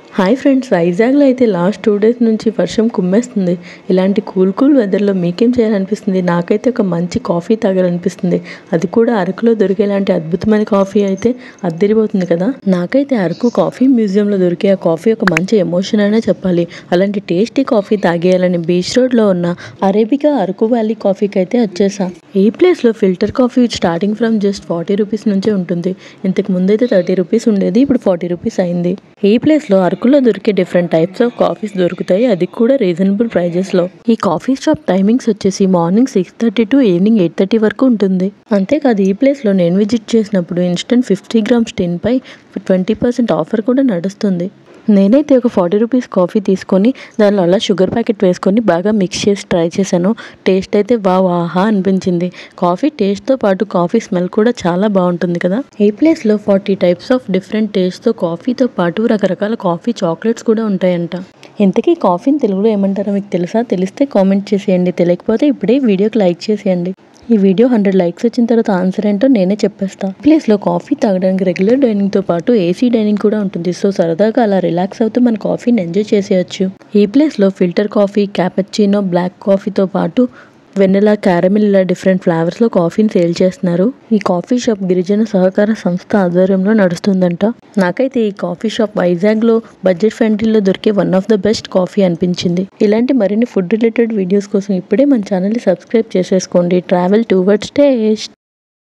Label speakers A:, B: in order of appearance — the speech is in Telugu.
A: హాయ్ ఫ్రెండ్స్ వైజాగ్లో అయితే లాస్ట్ టూ డేస్ నుంచి వర్షం కుమ్మేస్తుంది ఇలాంటి కూల్ కూల్ వెదర్లో మీకేం చేయాలనిపిస్తుంది నాకైతే ఒక మంచి కాఫీ తాగాలనిపిస్తుంది అది కూడా అరకులో దొరికేలాంటి అద్భుతమైన కాఫీ అయితే అద్దరిపోతుంది కదా నాకైతే అరకు కాఫీ మ్యూజియంలో దొరికే ఆ కాఫీ ఒక మంచి ఎమోషన్ అనే చెప్పాలి అలాంటి టేస్టీ కాఫీ తాగేయాలని బీచ్ రోడ్లో ఉన్న అరేబికా అరకు వ్యాలీ కాఫీకి అయితే వచ్చేసా ఈ ప్లేస్లో filter coffee starting from just forty rupees నుంచే ఉంటుంది ఇంతకు ముందు అయితే థర్టీ రూపీస్ ఉండేది ఇప్పుడు ఫార్టీ రూపీస్ అయింది ఈ ప్లేస్లో అరకులో దొరికే డిఫరెంట్ టైప్స్ ఆఫ్ కాఫీస్ దొరుకుతాయి అది కూడా రీజనబుల్ ప్రైజెస్లో ఈ కాఫీ షాప్ టైమింగ్స్ వచ్చేసి morning six thirty to evening eight thirty వరకు ఉంటుంది అంతేకాదు ఈ ప్లేస్లో నేను విజిట్ చేసినప్పుడు ఇన్స్టెంట్ ఫిఫ్టీ గ్రామ్స్ టిన్పై ట్వంటీ పర్సెంట్ ఆఫర్ కూడా నడుస్తుంది నేనైతే ఒక ఫార్టీ రూపీస్ కాఫీ తీసుకొని దానిలో అలా షుగర్ ప్యాకెట్ వేసుకొని బాగా మిక్స్ చేసి ట్రై చేశాను టేస్ట్ అయితే వావ్ ఆహా అనిపించింది కాఫీ టేస్ట్తో పాటు కాఫీ స్మెల్ కూడా చాలా బాగుంటుంది కదా ఈ ప్లేస్లో ఫార్టీ టైప్స్ ఆఫ్ డిఫరెంట్ టేస్ట్తో కాఫీతో పాటు రకరకాల కాఫీ చాక్లెట్స్ కూడా ఉంటాయంట ఇంతకీ కాఫీని తెలుగులో ఏమంటారో మీకు తెలుసా తెలిస్తే కామెంట్ చేసేయండి తెలియకపోతే ఇప్పుడే వీడియోకి లైక్ చేసేయండి ఈ వీడియో హండ్రెడ్ లైక్స్ వచ్చిన తర్వాత ఆన్సర్ ఏంటో నేనే చెప్పేస్తా ప్లేస్లో కాఫీ తాగడానికి రెగ్యులర్ డైనింగ్తో పాటు ఏసీ డైనింగ్ కూడా ఉంటుంది సో సరదాగా అలా రిలాక్స్ అవుతూ మన కాఫీని ఎంజాయ్ చేసేయచ్చు ఈ ప్లేస్లో ఫిల్టర్ కాఫీ క్యాపచినో బ్లాక్ కాఫీతో పాటు వెన్నెలా క్యారమిల్ ఇలా డిఫరెంట్ ఫ్లేవర్స్లో కాఫీని సేల్ చేస్తున్నారు ఈ కాఫీ షాప్ గిరిజన సహకార సంస్థ ఆధ్వర్యంలో నడుస్తుందంట నాకైతే ఈ కాఫీ షాప్ వైజాగ్లో బడ్జెట్ ఫ్రెండ్లీలో దొరికే one of the best coffee అనిపించింది ఇలాంటి మరిన్ని ఫుడ్ రిలేటెడ్ వీడియోస్ కోసం ఇప్పుడే మన ఛానల్ని సబ్స్క్రైబ్ చేసేసుకోండి ట్రావెల్ టువర్డ్స్ టేస్ట్